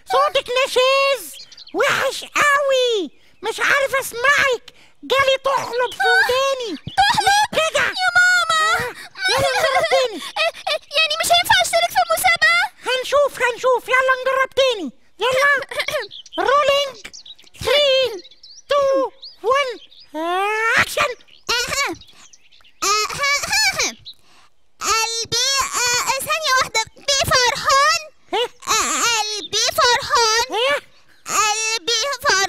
صوتك نشاز وحش قوي مش عارف اسمعك جالي تحلب في وداني تحلب كده يا ماما يلا نجرب تاني يعني مش هينفع اشترك في المسابقة هنشوف هنشوف يلا نجرب تاني يلا رولينج 3 2 1 اكشن أها. أها. قلبي آه، ثانية واحدة بي فرحان ايه آه، قلبي فرحان ايه قلبي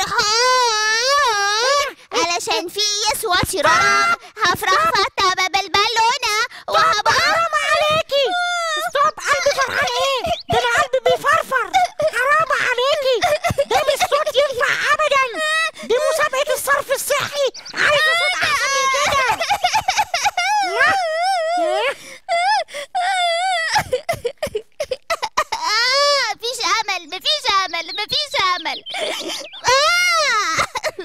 فرحان علشان في يسوع شرارة هفرح فتى بالبالونة وهبقى حرام عليكي ستوب قلبي فرحان ايه ده انا قلبي بيفرفر حرام عليكي ده مش صوت ينفع ابدا دي مسابقة الصرف الصحي عايزة صوت احسن من كده لا ايه آه، مفيش امل مفيش امل مفيش امل آه.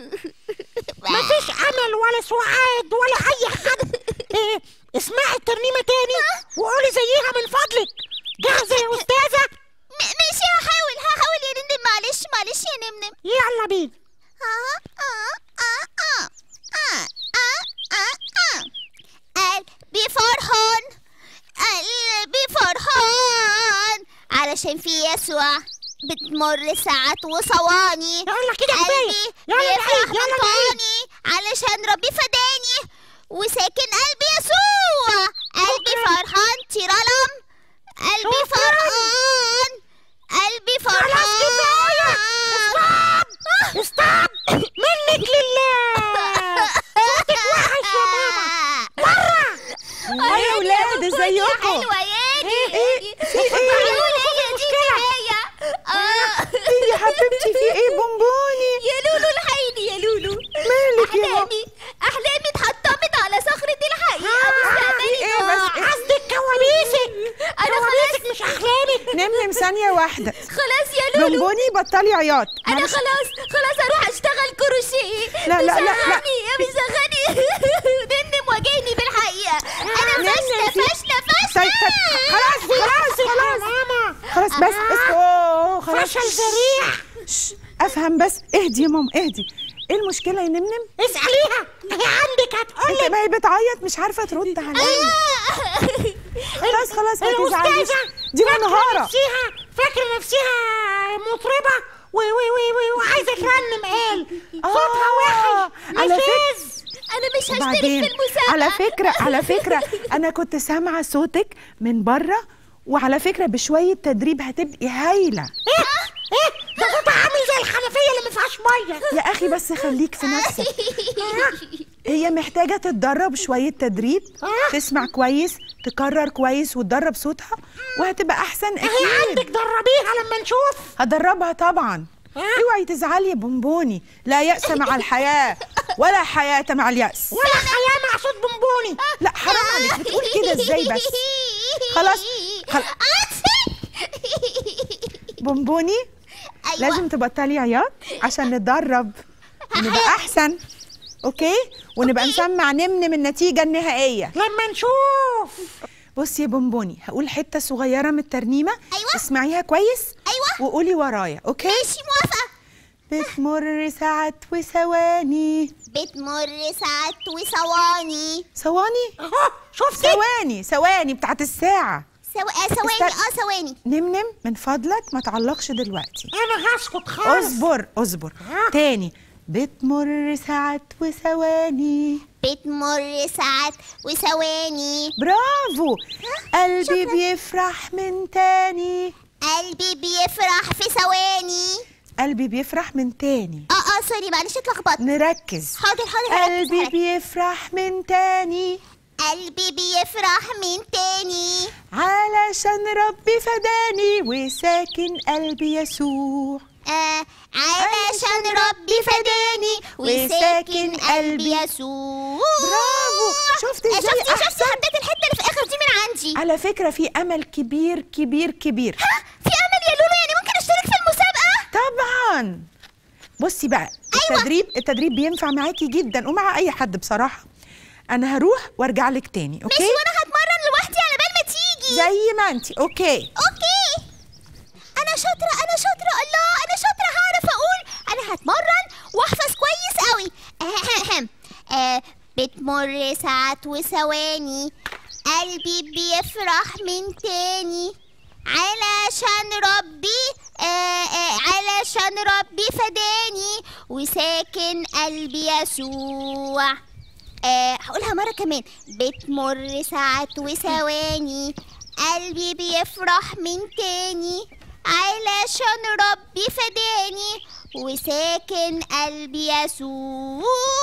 مفيش امل ولا سعاد ولا اي حد إيه اسمعي الترنيمة تاني وقولي زيها من فضلك جاهزة يا استاذة م- ماشي هحاول هحاول يا نمنم معلش معلش يا نمنم يلا بينا آه، آه، آه، آه، آه، آه، آه، آه. قلبي فرحان قلبي فرحان علشان في يسوع بتمر ساعات وصواني يلا كده كفاية قلبي يلا بيفرح نعيد يلا نعيد منطاني علشان ربي فداني وساكن قلبي يسوع قلبي شكراً. فرحان تيرالم قلبي شكراً. فرحان قلبي فرحان خلاص كفاية ستوب ستوب منك لله صوتك وحش يا ماما مرة يا ولاد ازيكم حلوة يا دي ايه في ايه معقولة هي دي كفاية آه. ايه يا حبيبتي في ايه بونبوني يا لولو الحقيني يا لولو مالك يا ماما أحلامي أحلامي اتحطمت على صخرة الحقيقة مستقبلي إيه بس ضاع. قصدك كوابيسك أنا كوابيسك مش احلامك نمنم ثانية واحدة خلاص يا لولو بونبوني بطلي عياط أنا معلش. خلاص خلاص أروح أشتغل كروشيه لا، لا، لا، لا. بيزهقني بيزهقني ننم واجهني بالحقيقة أنا ننم فاشلة في- فاشلة طيب فاشلة طيب خلاص خلاص يا خلاص ماما خلاص بس بس اوه خلاص فشل ذريع شش، افهم بس اهدي يا ماما اهدي ايه المشكلة يا نمنم؟ اسأليها هي عندك انت هتقولك ما هي بتعيط مش عارفة ترد عليا خلاص خلاص ما تزعليش الأستاذة دي فاكرة منهارة نفسها فاكرة نفسها مطربة و و و و وعايزة ترنم قال صوتها آه، وحش على فكرة نشاز أنا مش هشترك وبعدين في المسابقة على فكرة على فكرة أنا كنت سامعة صوتك من بره وعلى فكرة بشوية تدريب هتبقي هايلة ايه ايه ده صوتها عامل زي الحنفية اللي ما فيهاش مية يا أخي بس خليك في نفسك هي محتاجة تتدرب شوية تدريب آه. تسمع كويس تكرر كويس وتدرب صوتها وهتبقى أحسن هي أكيد عندك دربيها لما نشوف هدربها طبعا آه. اوعي تزعلي يا بونبوني لا يأس مع الحياة ولا حياة مع اليأس ولا حياة مع صوت بونبوني لا حرام عليك بتقول كده ازاي بس خلاص خلاص بونبوني أيوة. لازم تبطلي عياط عشان نتدرب ونبقى احسن اوكي ونبقى نسمع نمنم النتيجه النهائيه لما نشوف بصي يا بونبوني هقول حته صغيره من الترنيمه أيوة. اسمعيها كويس أيوة. وقولي ورايا اوكي ماشي موافقة بتمر ساعات وثواني بتمر ساعات وثواني ثواني اهو شفتي ثواني ثواني بتاعت الساعه سو... آه، ثواني استنى. اه ثواني نمنم من فضلك ما تعلقش دلوقتي انا هسكت خالص اصبر اصبر ها؟ تاني بتمر ساعات وثواني بتمر ساعات وثواني برافو قلبي شكراً. بيفرح من تاني قلبي بيفرح في ثواني قلبي بيفرح من تاني اه اه سوري معلش اتلخبطت نركز حاضر حاضر هركز، قلبي هركز. بيفرح من تاني قلبي بيفرح من تاني علشان ربي فداني وساكن قلبي يسوع آه علشان ربي فداني وساكن قلبي يسوع برافو. شفتي آه، إزاي شفتي شفتي أحسن؟ حبيت الحته اللي في الاخر دي من عندي على فكرة في أمل كبير كبير كبير ها في امل يا لولو يعني ممكن اشترك في المسابقه طبعا بصي بقى التدريب التدريب بينفع معاكي جدا ومع اي حد بصراحه انا هروح وارجع لك تاني اوكي ماشي وانا هتمرن لوحدي على بال ما تيجي زي ما انت اوكي اوكي انا شاطره انا شاطره الله بتمر ساعات وثواني قلبي بيفرح من تاني علشان ربي آه آه علشان ربي فداني وساكن قلبي يسوع آه هقولها مرة كمان بتمر ساعات وثواني قلبي بيفرح من تاني علشان ربي فداني وساكن قلبي يسوع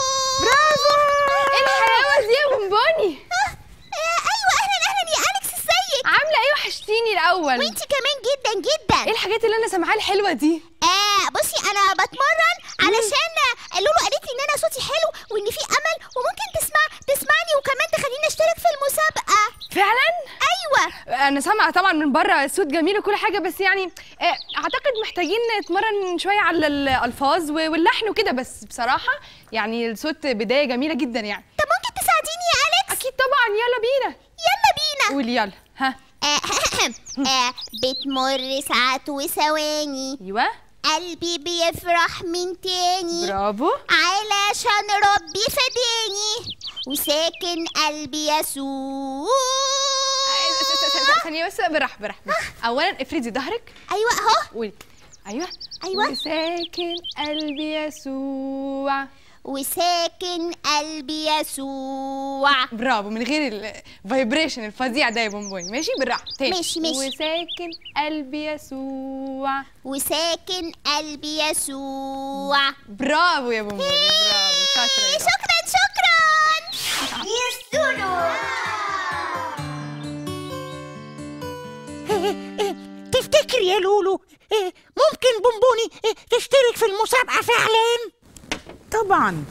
ايه الحلاوه دي يا بونبوني آه، آه، ايوه اهلا اهلا يا اليكس ازيك عامله ايه وحشتيني الاول وانتي كمان جدا جدا ايه الحاجات اللي انا سامعاها الحلوه دي آه بصي انا بتمرن علشان لولو قالت لي ان انا صوتي حلو وان في امل وممكن تسمع تسمعني وكمان تخليني اشترك في المسابقه فعلا ايوه انا سامعه طبعا من بره الصوت جميل وكل حاجه بس يعني آه، اعتقد محتاجين نتمرن شويه على الالفاظ و- واللحن وكده بس بصراحه يعني الصوت بدايه جميله جدا يعني طب ممكن تساعديني يا اليكس اكيد طبعا يلا بينا يلا بينا قولي يلا ها آه، آه، بتمر ساعات وثواني ايوه قلبي بيفرح من تاني برافو علشان ربي فداني وساكن قلبي يسوع آه، س- س- س- ثانيه بس براح براح اولا افردي ظهرك ايوه اهو قولي ايوه أيوة. وساكن قلبي يسوع وساكن قلبي يسوع برافو من غير الفايبريشن الفظيع ده يا بونبوني ماشي بالراحه تاني ماشي، ماشي. وساكن قلبي يسوع وساكن قلبي يسوع برافو يا بونبوني برافو شاطره يا شكرا شكرا يستونو تفتكر يا لولو إيه، ممكن بونبوني إيه، تشترك في المسابقة فعلا طبعا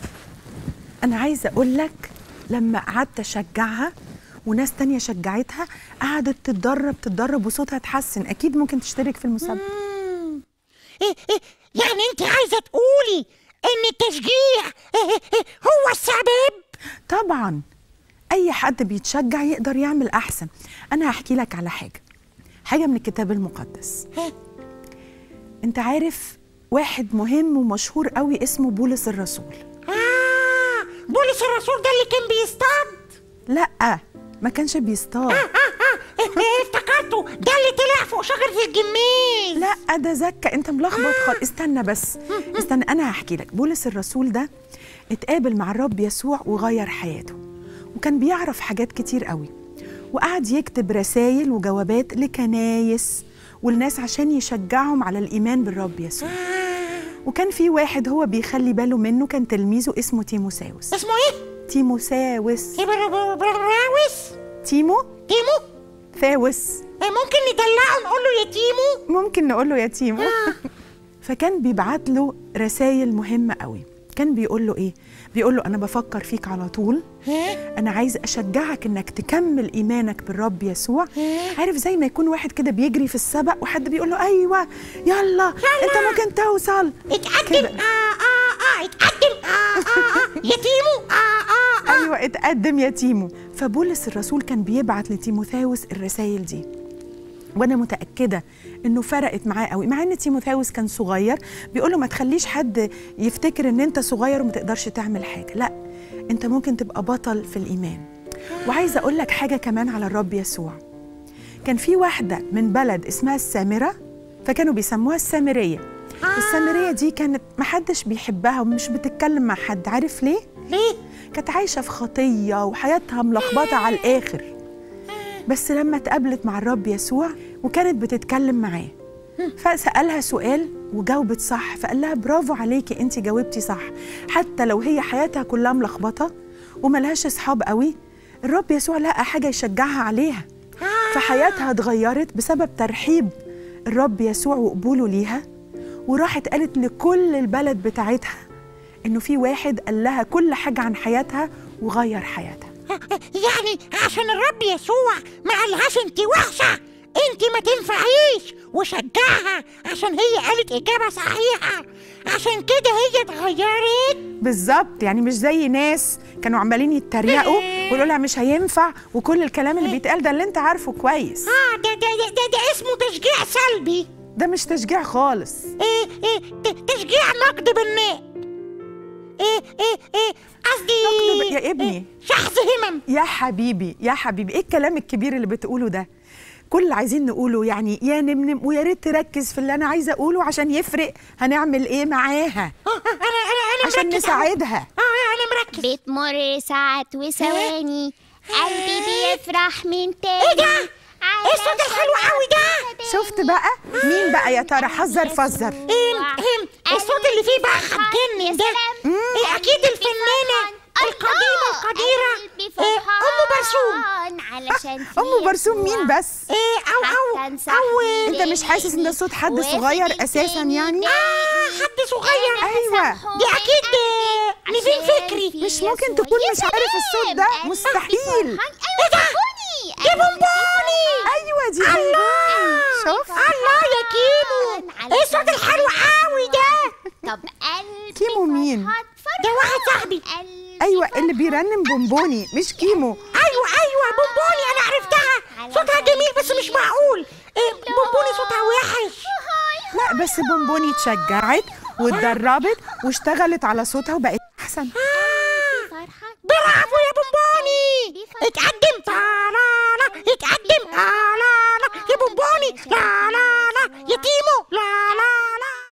انا عايزه اقول لك لما قعدت اشجعها وناس تانية شجعتها قعدت تتدرب تتدرب وصوتها اتحسن اكيد ممكن تشترك في المسابقه إيه، إيه، يعني انت عايزة تقولي ان التشجيع إيه، إيه، هو السبب طبعا اي حد بيتشجع يقدر يعمل احسن انا هحكي لك على حاجه حاجه من الكتاب المقدس انت عارف واحد مهم ومشهور قوي اسمه بولس الرسول آه بولس الرسول ده اللي كان بيصطاد لا ما كانش بيصطاد آه آه إيه، إيه، افتكرته ده اللي طلع فوق شجرة الجميل لا ده زكا انت ملخبط خالص استنى بس استنى انا هحكي لك بولس الرسول ده اتقابل مع الرب يسوع وغير حياته وكان بيعرف حاجات كتير قوي وقعد يكتب رسائل وجوابات لكنايس والناس عشان يشجعهم على الايمان بالرب يسوع وكان في واحد هو بيخلي باله منه كان تلميذه اسمه تيموساوس اسمه ايه؟ تيموساوس إيه، بر- بر- براوس تيمو تيمو ثاوس إيه، ممكن ندلعه نقول له يا تيمو ممكن نقول له يا تيمو فكان بيبعت له رسائل مهمة قوي كان بيقول له ايه بيقول له انا بفكر فيك على طول ها؟ انا عايز اشجعك انك تكمل ايمانك بالرب يسوع عارف زي ما يكون واحد كده بيجري في السبق وحد بيقول له ايوه يلا, انت ممكن توصل اتقدم كده. اه اه اه اتقدم اه اه اه يا تيمو اه اه اه ايوه اتقدم يا تيمو فبولس الرسول كان بيبعت لتيموثاوس الرسائل دي وانا متاكده انه فرقت معاه قوي مع ان تيموثاوس كان صغير بيقول له ما تخليش حد يفتكر ان انت صغير وما تقدرش تعمل حاجه لا انت ممكن تبقى بطل في الايمان وعايزه اقول لك حاجه كمان على الرب يسوع كان في واحده من بلد اسمها السامره فكانوا بيسموها السامريه السامريه دي كانت محدش بيحبها ومش بتتكلم مع حد عارف ليه ليه؟ كانت عايشة في خطية وحياتها ملخبطة على الآخر بس لما اتقابلت مع الرب يسوع وكانت بتتكلم معاه فسألها سؤال وجاوبت صح فقال لها برافو عليكي انت جاوبتي صح حتى لو هي حياتها كلها ملخبطة وملهاش اصحاب قوي الرب يسوع لقى حاجة يشجعها عليها فحياتها اتغيرت بسبب ترحيب الرب يسوع وقبوله ليها وراحت قالت لكل البلد بتاعتها انه في واحد قال لها كل حاجه عن حياتها وغير حياتها يعني عشان الرب يسوع ما قالهاش انت وحشة انت ما تنفعيش وشجعها عشان هي قالت اجابة صحيحة عشان كده هي اتغيرت بالظبط يعني مش زي ناس كانوا عمالين يتريقوا ويقولوا لها مش هينفع وكل الكلام اللي بيتقال ده اللي انت عارفه كويس اه ده ده ده, ده, ده اسمه تشجيع سلبي ده مش تشجيع خالص ايه ايه ت- تشجيع نقد بالنقد ايه ايه ايه قصدي نقد ب- يا ابني. إيه، شحذ همم يا حبيبي يا حبيبي ايه الكلام الكبير اللي بتقوله ده كل اللي عايزين نقوله يعني يا نمنم ويا ريت تركز في اللي انا عايزه اقوله عشان يفرق هنعمل ايه معاها آه، انا انا انا عشان مركز أوي. نساعدها اه انا مركز بتمر ساعات وثواني قلبي بيفرح من تاني ايه ده ايه الصوت الحلو قوي ده شفت بقى مين بقى يا ترى حذر فزر ايه ايه الصوت اللي فيه بقى هتجنن ده ايه اكيد الفنانه القديمه القديره إيه ام برسوم علشان ام برسوم مين بس ايه او او او انت مش حاسس ان ده صوت حد صغير اساسا يعني اه حد صغير أيوة. دي اكيد آه، نيفين فكري مش ممكن تكون مش عارف الصوت ده مستحيل ايه ده دي بونبوني ايوه دي الله شوف الله يا كيمو ايه الصوت الحلو قوي ده طب قلبي كيمو مين؟ فرحان ده واحد صاحبي قلبي ايوه اللي بيرنم بونبوني مش كيمو ايوه ايوه بونبوني انا عرفتها صوتها جميل بس مش معقول إيه بونبوني صوتها وحش لا بس بونبوني اتشجعت واتدربت واشتغلت على صوتها وبقت احسن اه